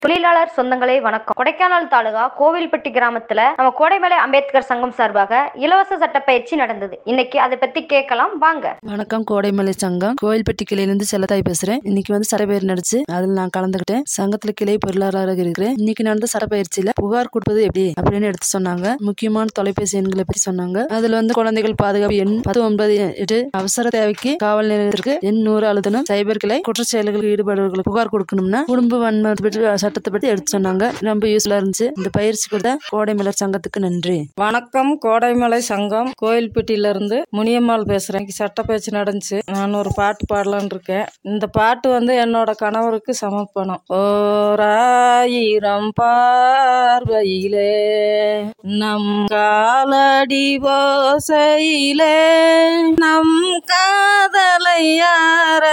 தொழிலாளர் சொந்தங்களே வணக்கம் கொடைக்கானல் தாலுகா கோவில்பட்டி கிராமத்துல நம்ம கோடைமலை அம்பேத்கர் சங்கம் சார்பாக இலவச சட்ட பயிற்சி நடந்தது இன்னைக்கு அதை பத்தி கேட்கலாம் வாங்க வணக்கம் கோடைமலை சங்கம் கோயில்பட்டி கிளையிலிருந்து செல்லத்தாய் பேசுறேன் இன்னைக்கு வந்து சட்டப்பயிர் நடந்துச்சு அதில் நான் கலந்துக்கிட்டேன் சங்கத்துல கிளை பொருளாளராக இருக்கிறேன் இன்னைக்கு நடந்த சட்டப்பயிற்சியில புகார் கொடுப்பது எப்படி அப்படின்னு எடுத்து சொன்னாங்க முக்கியமான தொலைபேசி எண்களை பற்றி சொன்னாங்க அதுல வந்து குழந்தைகள் பாதுகாப்பு எண் பத்து ஒன்பது எட்டு அவசர தேவைக்கு காவல் நிலையத்திற்கு எண் நூறு அழுத்தணும் சைபர் கிளை குற்றச்செயல்களில் ஈடுபடுவர்களுக்கு புகார் கொடுக்கணும்னா குடும்ப வன்மத்தை பற்றி சட்டத்தை பற்றி எடுத்து சொன்னாங்க ரொம்ப யூஸ்ஃபுல்லா இருந்துச்சு இந்த பயிற்சி கொடுத்த கோடைமலர் சங்கத்துக்கு நன்றி வணக்கம் கோடைமலை சங்கம் கோயில்பட்டியில இருந்து முனியம்மாள் பேசுறேன் இன்னைக்கு சட்ட பேச்சு நடந்துச்சு நான் ஒரு பாட்டு பாடலான்னு இருக்கேன் இந்த பாட்டு வந்து என்னோட கணவருக்கு சமர்ப்பணம் ஓராயிரம் பார்வையிலே நம் காலடி ஓசையிலே நம் காதலை யார்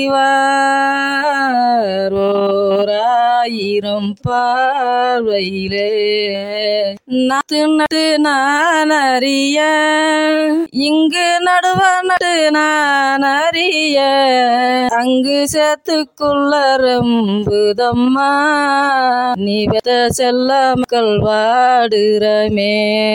அறிவார் ஓராயிரம் பார்வையிலே நட்டு நட்டு நான் அறிய இங்கு நடுவ நடு நான் அறிய அங்கு சேத்துக்குள்ள ரம்புதம்மா நீ வெத செல்ல மக்கள் வாடுறமே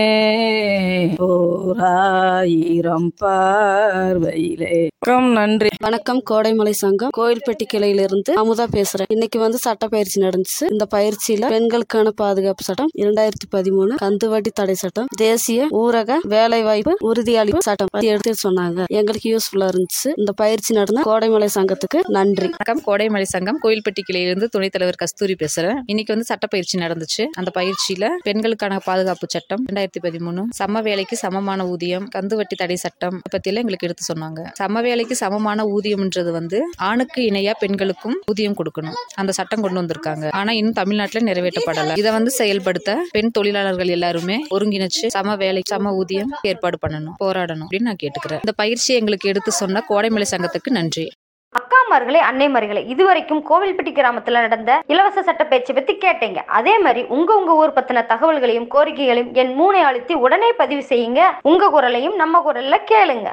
ஓராயிரம் பார்வையிலே வணக்கம், நன்றி வணக்கம் கோடைமலை சங்கம் கோயில்பட்டி கிளையிலிருந்து அமுதா பேசுறேன் இன்னைக்கு வந்து சட்ட பயிற்சி நடந்துச்சு இந்த பயிற்சியில பெண்களுக்கான பாதுகாப்பு சட்டம் இரண்டாயிரத்தி பதிமூணு கந்துவட்டி தடை சட்டம் தேசிய ஊரக வேலை வாய்ப்பு உறுதியளிப்பு சட்டம் பத்தி எடுத்து சொன்னாங்க எங்களுக்கு யூஸ்ஃபுல்லா இருந்துச்சு இந்த பயிற்சி நடந்த கோடைமலை சங்கத்துக்கு நன்றி வணக்கம் கோடைமலை சங்கம் கோயில்பட்டி கிளையிலிருந்து துணைத் தலைவர் கஸ்தூரி பேசுறேன் இன்னைக்கு வந்து சட்ட பயிற்சி நடந்துச்சு அந்த பயிற்சியில பெண்களுக்கான பாதுகாப்பு சட்டம் ரெண்டாயிரத்தி பதிமூணு சம வேலைக்கு சமமான ஊதியம் கந்துவட்டி தடை சட்டம் இதை பத்தி எல்லாம் எங்களுக்கு எடுத்து சொன்னாங்க சம வேலைக்கு சமமான ஊதியம்ன்றது வந்து ஆணுக்கு இணையா பெண்களுக்கும் ஊதியம் கொடுக்கணும் அந்த சட்டம் கொண்டு வந்திருக்காங்க ஆனா இன்னும் தமிழ்நாட்டுல நிறைவேற்றப்படல இதை வந்து செயல்படுத்த பெண் தொழிலாளர்கள் எல்லாருமே ஒருங்கிணைச்சு சம வேலை சம ஊதியம் ஏற்பாடு பண்ணணும் போராடணும் அப்படின்னு நான் கேட்டுக்கிறேன் இந்த பயிற்சி எங்களுக்கு எடுத்து சொன்ன கோடைமலை சங்கத்துக்கு நன்றி அக்காமார்களே அன்னைமார்களே இதுவரைக்கும் கோவில்பட்டி கிராமத்துல நடந்த இலவச சட்ட பயிற்சி பத்தி கேட்டீங்க அதே மாதிரி உங்க உங்க ஊர் பத்தின தகவல்களையும் கோரிக்கைகளையும் என் மூனை அழுத்தி உடனே பதிவு செய்யுங்க உங்க குரலையும் நம்ம குரல்ல கேளுங்க